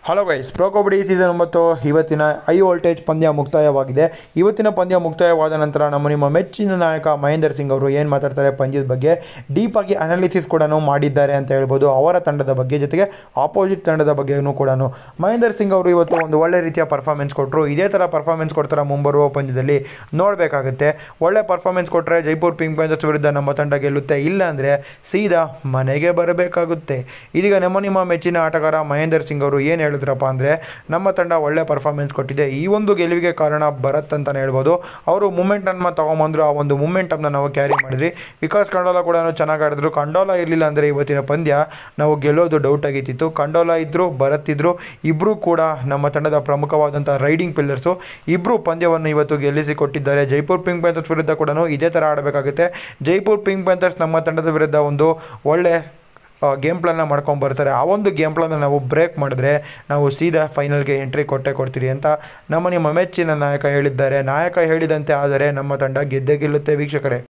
hello guys pro kabaddi season ಒಂಬತ್ತು ಇವತ್ತಿನ high voltage ಪಂದ್ಯ ಮುಕ್ತಾಯವಾಗಿದೆ ಇವತ್ತಿನ ಪಂದ್ಯ ಮುಕ್ತಾಯವಾದ ನಂತರ ನಮ್ಮ ನಿಮ್ಮ ಮೆಚ್ಚಿನ ನಾಯಕ ಮಹೇಂದರ್ ಸಿಂಗ್ ಅವರು ಏನು ಮಾತಾಡ್ತಾರೆ ಪಂದ್ಯದ ಬಗ್ಗೆ ಡೀಪಾಗಿ ಅನಾಲಿಸಿಸ್ ಕೂಡ ಮಾಡಿದ್ದಾರೆ ಅಂತ ಹೇಳ್ಬೋದು ಅವರ ತಂಡದ ಬಗ್ಗೆ ಜೊತೆಗೆ ಆಪೋಸಿಟ್ ತಂಡದ ಬಗ್ಗೆಯೂ ಕೂಡ ಮಹೇಂದರ್ ಸಿಂಗ್ ಅವರು ಇವತ್ತು ಒಂದು ಒಳ್ಳೆ ರೀತಿಯ ಪರ್ಫಾರ್ಮೆನ್ಸ್ ಕೊಟ್ಟರು ಇದೇ ಥರ ಪರ್ಫಾರ್ಮೆನ್ಸ್ ಕೊಡ್ತಾರೆ ಮುಂಬರುವ ಪಂದ್ಯದಲ್ಲಿ ನೋಡಬೇಕಾಗುತ್ತೆ ಒಳ್ಳೆ ಪರ್ಫಾರ್ಮೆನ್ಸ್ ಕೊಟ್ಟರೆ ಜೈಪುರ್ ಪಿಂಕ್ ಪ್ಯಾಂಥರ್ಸ್ ವಿರುದ್ಧ ನಮ್ಮ ತಂಡ ಗೆಲ್ಲುತ್ತೆ ಇಲ್ಲ ಅಂದರೆ ಸೀದಾ ಮನೆಗೆ ಬರಬೇಕಾಗುತ್ತೆ ಇದೀಗ ನಮ್ಮ ನಿಮ್ಮ ಮೆಚ್ಚಿನ ಆಟಗಾರ ಮಹೇಂದರ್ ಸಿಂಗ್ ಅವರು ಏನು ಹೇಳಿದ್ರಪ್ಪ ಅಂದರೆ ನಮ್ಮ ತಂಡ ಒಳ್ಳೆ ಪರ್ಫಾರ್ಮೆನ್ಸ್ ಕೊಟ್ಟಿದೆ ಈ ಒಂದು ಗೆಲುವಿಗೆ ಕಾರಣ ಭರತ್ ಅಂತಲೇ ಹೇಳ್ಬೋದು ಅವರು ಮೂಮೆಂಟನ್ನು ತೊಗೊಂಬಂದರು ಆ ಒಂದು ಮೂಮೆಂಟನ್ನು ನಾವು ಕ್ಯಾರಿ ಮಾಡಿದ್ವಿ ವಿಕಾಸ್ ಕಂಡೋಲ ಕೂಡ ಚೆನ್ನಾಗಿ ಆಡಿದ್ರು ಕಂಡೋಲ ಇರಲಿಲ್ಲ ಅಂದರೆ ಇವತ್ತಿನ ಪಂದ್ಯ ನಾವು ಗೆಲ್ಲೋದು ಡೌಟ್ ಆಗಿತ್ತಿತ್ತು ಕಂಡೋಲ ಇದ್ದರು ಭರತ್ ಇದ್ದರು ಇಬ್ಬರು ಕೂಡ ನಮ್ಮ ತಂಡದ ಪ್ರಮುಖವಾದಂಥ ರೈಡಿಂಗ್ ಪಿಲ್ಲರ್ಸು ಇಬ್ಬರು ಪಂದ್ಯವನ್ನು ಇವತ್ತು ಗೆಲ್ಲಿಸಿ ಕೊಟ್ಟಿದ್ದಾರೆ ಜೈಪುರ್ ಪಿಂಕ್ ಪ್ಯಾಂಥರ್ಸ್ ವಿರುದ್ಧ ಕೂಡ ಇದೇ ಥರ ಆಡಬೇಕಾಗುತ್ತೆ ಜೈಪುರ್ ಪಿಂಕ್ ಪ್ಯಾಂಥರ್ಸ್ ನಮ್ಮ ತಂಡದ ವಿರುದ್ಧ ಒಂದು ಒಳ್ಳೆ ಗೇಮ್ ಪ್ಲಾನ್ನ ಮಾಡ್ಕೊಂಡು ಬರ್ತಾರೆ ಆ ಒಂದು ಗೇಮ್ ಪ್ಲಾನ್ನ ನಾವು ಬ್ರೇಕ್ ಮಾಡಿದ್ರೆ ನಾವು ಸೀದಾ ಫೈನಲ್ಗೆ ಎಂಟ್ರಿ ಕೊಟ್ಟೆ ಕೊಡ್ತೀರಿ ಅಂತ ನಮ್ಮ ನಿಮ್ಮ ಮೆಚ್ಚಿನ ನಾಯಕ ಹೇಳಿದ್ದಾರೆ ನಾಯಕ ಹೇಳಿದಂತೆ ಆದರೆ ನಮ್ಮ ತಂಡ ಗೆದ್ದೇ ಗೆಲ್ಲುತ್ತೆ ವೀಕ್ಷಕರೇ